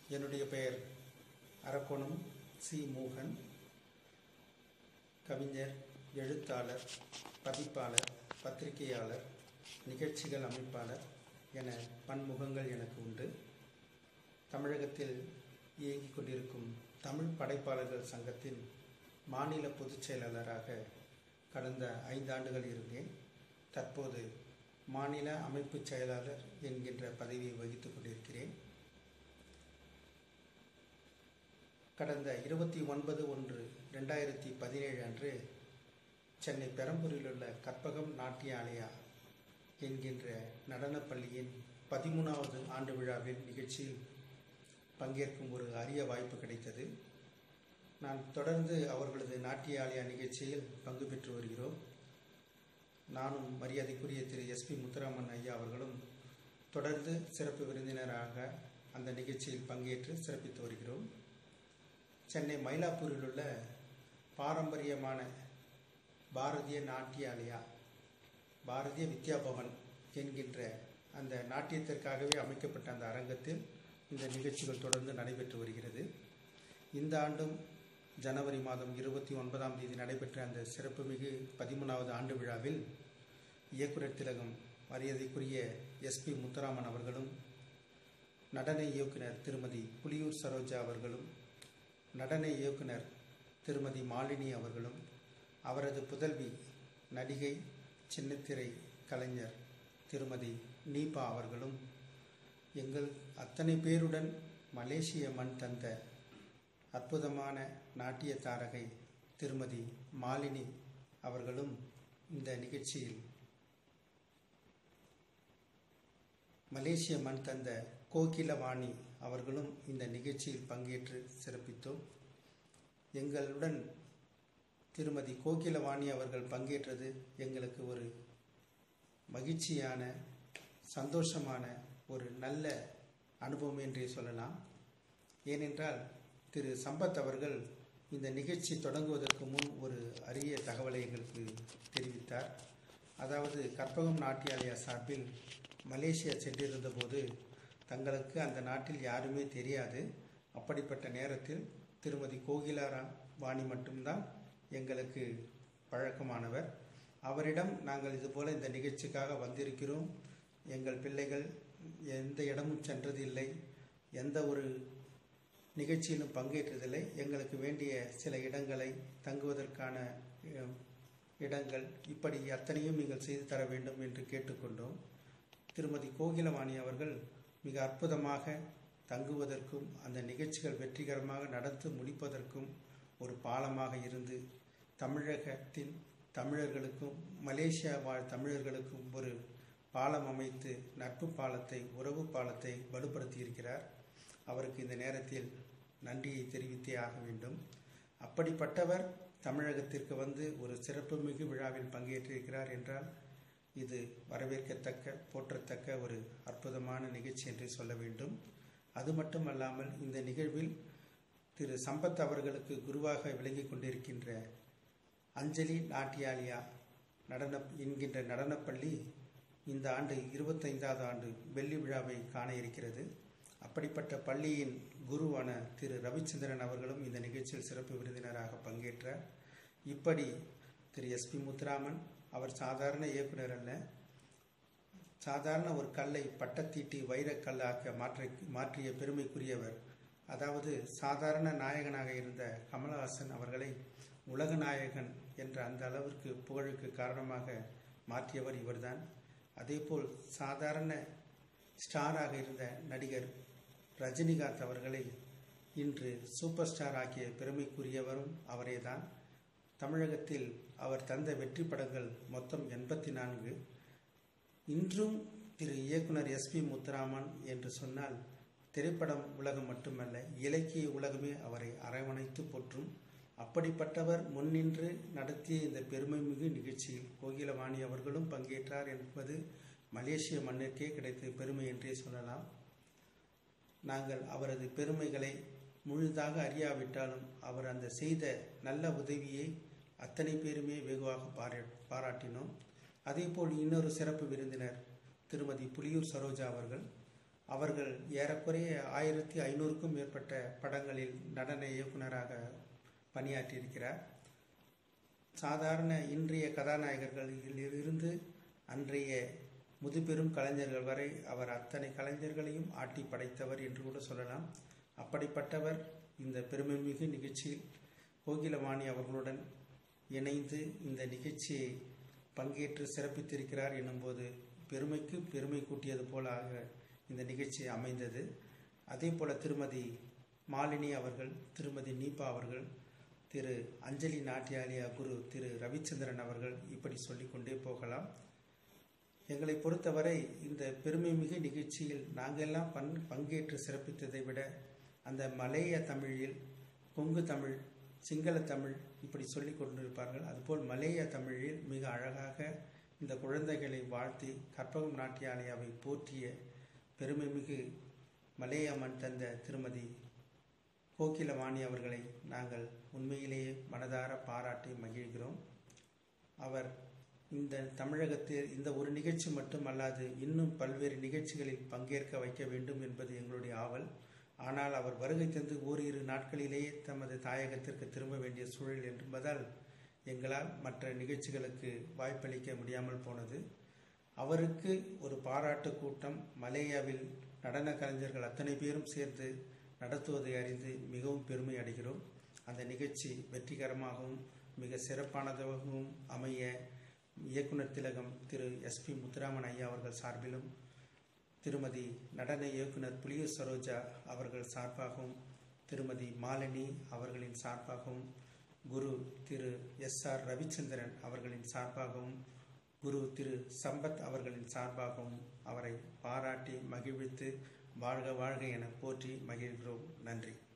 என்னுடைய பெயர் அரக்கோணம் சி மோகன் கவிஞர் எழுத்தாளர் பதிப்பாளர் பத்திரிகையாளர் நிகழ்ச்சிகள் அமைப்பாளர் என பன்முகங்கள் எனக்கு உண்டு தமிழகத்தில் இயங்கிக் கொண்டிருக்கும் தமிழ் படைப்பாளர்கள் சங்கத்தின் மாநில பொதுச் செயலாளராக கடந்த ஐந்தாண்டுகள் இருந்தேன் தற்போது மாநில அமைப்புச் செயலாளர் என்கின்ற பதவியை வகித்துக் கொண்டிருக்கிறேன் கடந்த இருபத்தி ஒன்பது ஒன்று ரெண்டாயிரத்தி பதினேழு அன்று சென்னை பெரம்பூரில் உள்ள கற்பகம் நாட்டிய ஆலயா என்கின்ற நடனப் பள்ளியின் பதிமூணாவது ஆண்டு விழாவில் நிகழ்ச்சியில் பங்கேற்கும் ஒரு அரிய வாய்ப்பு கிடைத்தது நான் தொடர்ந்து அவர்களது நாட்டிய ஆலயா நிகழ்ச்சியில் பங்கு பெற்று வருகிறோம் நானும் மரியாதைக்குரிய திரு எஸ்பி முத்துராமன் ஐயா அவர்களும் தொடர்ந்து சிறப்பு விருந்தினராக அந்த நிகழ்ச்சியில் பங்கேற்று சிறப்பித்து வருகிறோம் சென்னை மயிலாப்பூரில் உள்ள பாரம்பரியமான பாரதிய நாட்டியாலயா பாரதிய வித்யா பவன் என்கின்ற அந்த நாட்டியத்திற்காகவே அமைக்கப்பட்ட அந்த அரங்கத்தில் இந்த நிகழ்ச்சிகள் தொடர்ந்து நடைபெற்று வருகிறது இந்த ஆண்டும் ஜனவரி மாதம் இருபத்தி ஒன்பதாம் தேதி நடைபெற்ற அந்த சிறப்புமிகு பதிமூணாவது ஆண்டு விழாவில் இயக்குனர் திலகம் மரியாதைக்குரிய எஸ்பி முத்துராமன் அவர்களும் நடன இயக்குனர் திருமதி புலியூர் சரோஜா அவர்களும் நடன இயக்குனர் திருமதி மாலினி அவர்களும் அவரது புதல்வி நடிகை சின்னத்திரை கலைஞர் திருமதி நீபா அவர்களும் எங்கள் அத்தனை பேருடன் மலேசிய மண் தந்த அற்புதமான நாட்டிய தாரகை திருமதி மாலினி அவர்களும் இந்த நிகழ்ச்சியில் மலேசிய மண் தந்த கோகிலவாணி அவர்களும் இந்த நிகழ்ச்சியில் பங்கேற்று சிறப்பித்தோம் எங்களுடன் திருமதி கோகிலவாணி அவர்கள் பங்கேற்றது எங்களுக்கு ஒரு மகிழ்ச்சியான சந்தோஷமான ஒரு நல்ல அனுபவம் என்றே சொல்லலாம் ஏனென்றால் திரு சம்பத் அவர்கள் இந்த நிகழ்ச்சி தொடங்குவதற்கு முன் ஒரு அரிய தகவலை எங்களுக்கு தெரிவித்தார் அதாவது கற்பகம் நாட்டியாலயா சார்பில் மலேசியா சென்றிருந்த போது தங்களுக்கு அந்த நாட்டில் யாருமே தெரியாது அப்படிப்பட்ட நேரத்தில் திருமதி கோகிலாரா வாணி மட்டும்தான் எங்களுக்கு பழக்கமானவர் அவரிடம் நாங்கள் இதுபோல் இந்த நிகழ்ச்சிக்காக வந்திருக்கிறோம் எங்கள் பிள்ளைகள் எந்த இடமும் சென்றதில்லை எந்த ஒரு நிகழ்ச்சியிலும் பங்கேற்றதில்லை எங்களுக்கு வேண்டிய சில இடங்களை தங்குவதற்கான இடங்கள் இப்படி அத்தனையும் நீங்கள் செய்து தர வேண்டும் என்று கேட்டுக்கொண்டோம் திருமதி கோகிலவாணி அவர்கள் மிக அற்புதமாக தங்குவதற்கும் அந்த நிகழ்ச்சிகள் வெற்றிகரமாக நடந்து முடிப்பதற்கும் ஒரு பாலமாக இருந்து தமிழகத்தின் தமிழர்களுக்கும் மலேசியா வாழ் தமிழர்களுக்கும் ஒரு பாலம் அமைத்து நட்பு பாலத்தை உறவு பாலத்தை வலுப்படுத்தி இருக்கிறார் அவருக்கு இந்த நேரத்தில் நன்றியை தெரிவித்தே ஆக வேண்டும் அப்படிப்பட்டவர் தமிழகத்திற்கு வந்து ஒரு சிறப்புமிகு விழாவில் பங்கேற்றிருக்கிறார் என்றால் இது வரவேற்கத்தக்க போற்றத்தக்க ஒரு அற்புதமான நிகழ்ச்சி என்று சொல்ல வேண்டும் அது மட்டுமல்லாமல் இந்த நிகழ்வில் திரு சம்பத் அவர்களுக்கு குருவாக விளங்கி கொண்டிருக்கின்ற அஞ்சலி நாட்டியாலியா நடன என்கின்ற நடனப்பள்ளி இந்த ஆண்டு இருபத்தைந்தாவது ஆண்டு வெள்ளி விழாவை காண இருக்கிறது அப்படிப்பட்ட பள்ளியின் குருவான திரு ரவிச்சந்திரன் அவர்களும் இந்த நிகழ்ச்சியில் சிறப்பு விருந்தினராக பங்கேற்றார் இப்படி திரு எஸ்பி முத்துராமன் அவர் சாதாரண இயக்குனர் அல்ல சாதாரண ஒரு கல்லை பட்டத்தீட்டி வைரக்கல்லாக்க மாற்ற மாற்றிய பெருமைக்குரியவர் அதாவது சாதாரண நாயகனாக இருந்த கமலஹாசன் அவர்களை உலக நாயகன் என்ற அந்த அளவிற்கு புகழுக்கு காரணமாக மாற்றியவர் இவர்தான் அதேபோல் சாதாரண ஸ்டாராக இருந்த நடிகர் ரஜினிகாந்த் அவர்களை இன்று சூப்பர் ஸ்டார் ஆக்கிய பெருமைக்குரியவரும் அவரேதான் தமிழகத்தில் அவர் தந்த வெற்றி படங்கள் மொத்தம் எண்பத்தி நான்கு இன்றும் திரு இயக்குனர் எஸ்பி முத்துராமன் என்று சொன்னால் திரைப்படம் உலகம் மட்டுமல்ல இலக்கிய உலகமே அவரை அரவணைத்து போற்றும் அப்படிப்பட்டவர் முன்னின்று நடத்திய இந்த பெருமைமிகு நிகழ்ச்சியில் கோகிலவாணி அவர்களும் பங்கேற்றார் என்பது மலேசிய மண்ணிற்கே கிடைத்த பெருமை என்றே சொல்லலாம் நாங்கள் அவரது பெருமைகளை முழுதாக அறியாவிட்டாலும் அவர் அந்த செய்த நல்ல உதவியை அத்தனை பேருமே வெகுவாக பாரா பாராட்டினோம் அதேபோல் இன்னொரு சிறப்பு விருந்தினர் திருமதி புலியூர் சரோஜா அவர்கள் அவர்கள் ஏறக்குறைய ஆயிரத்தி ஐநூறுக்கும் மேற்பட்ட படங்களில் நடன இயக்குனராக பணியாற்றியிருக்கிறார் சாதாரண இன்றைய கதாநாயகர்களில் இருந்து அன்றைய முதுபெரும் கலைஞர்கள் வரை அவர் அத்தனை கலைஞர்களையும் ஆட்டி படைத்தவர் என்று கூட சொல்லலாம் அப்படிப்பட்டவர் இந்த பெருமைமிகு நிகழ்ச்சியில் கோகிலவாணி அவர்களுடன் இணைந்து இந்த நிகழ்ச்சியை பங்கேற்று சிறப்பித்திருக்கிறார் எனும்போது பெருமைக்கு பெருமை கூட்டியது போலாக இந்த நிகழ்ச்சி அமைந்தது அதே போல திருமதி மாலினி அவர்கள் திருமதி நீபா அவர்கள் திரு அஞ்சலி நாட்டியாலியா குரு திரு ரவிச்சந்திரன் அவர்கள் இப்படி சொல்லிக்கொண்டே போகலாம் எங்களை பொறுத்தவரை இந்த பெருமைமிகு நிகழ்ச்சியில் நாங்கெல்லாம் பங் பங்கேற்று சிறப்பித்ததை விட அந்த மலேய தமிழில் கொங்கு தமிழ் சிங்கள தமிழ் இப்படி சொல்லி கொண்டிருப்பார்கள் அதுபோல் மலேய தமிழில் மிக அழகாக இந்த குழந்தைகளை வாழ்த்தி கற்பகம் நாட்டியாலயாவை போற்றிய பெருமைமிகு மலேயம்மன் தந்த திருமதி கோகிலவாணி அவர்களை நாங்கள் உண்மையிலேயே மனதார பாராட்டி மகிழ்கிறோம் அவர் இந்த தமிழகத்தில் இந்த ஒரு நிகழ்ச்சி மட்டுமல்லாது இன்னும் பல்வேறு நிகழ்ச்சிகளில் பங்கேற்க வைக்க வேண்டும் என்பது எங்களுடைய ஆவல் ஆனால் அவர் வருகை தந்து ஓரிரு நாட்களிலேயே தமது தாயகத்திற்கு திரும்ப வேண்டிய சூழல் என்பதால் எங்களால் மற்ற நிகழ்ச்சிகளுக்கு வாய்ப்பளிக்க முடியாமல் போனது அவருக்கு ஒரு பாராட்டு கூட்டம் மலேயாவில் நடன கலைஞர்கள் அத்தனை பேரும் சேர்ந்து நடத்துவதை அறிந்து மிகவும் பெருமை அடைகிறோம் அந்த நிகழ்ச்சி வெற்றிகரமாகவும் மிக சிறப்பானதாகவும் அமைய இயக்குனர் திலகம் திரு எஸ்பி முத்துராமன் ஐயா அவர்கள் சார்பிலும் திருமதி நடன இயக்குனர் புலியூர் சரோஜா அவர்கள் சார்பாகவும் திருமதி மாலினி அவர்களின் சார்பாகவும் குரு திரு எஸ் ஆர் ரவிச்சந்திரன் அவர்களின் சார்பாகவும் குரு திரு சம்பத் அவர்களின் சார்பாகவும் அவரை பாராட்டி மகிழ்வித்து வாழ்க வாழ்க என போற்றி மகிழ்கிறோம் நன்றி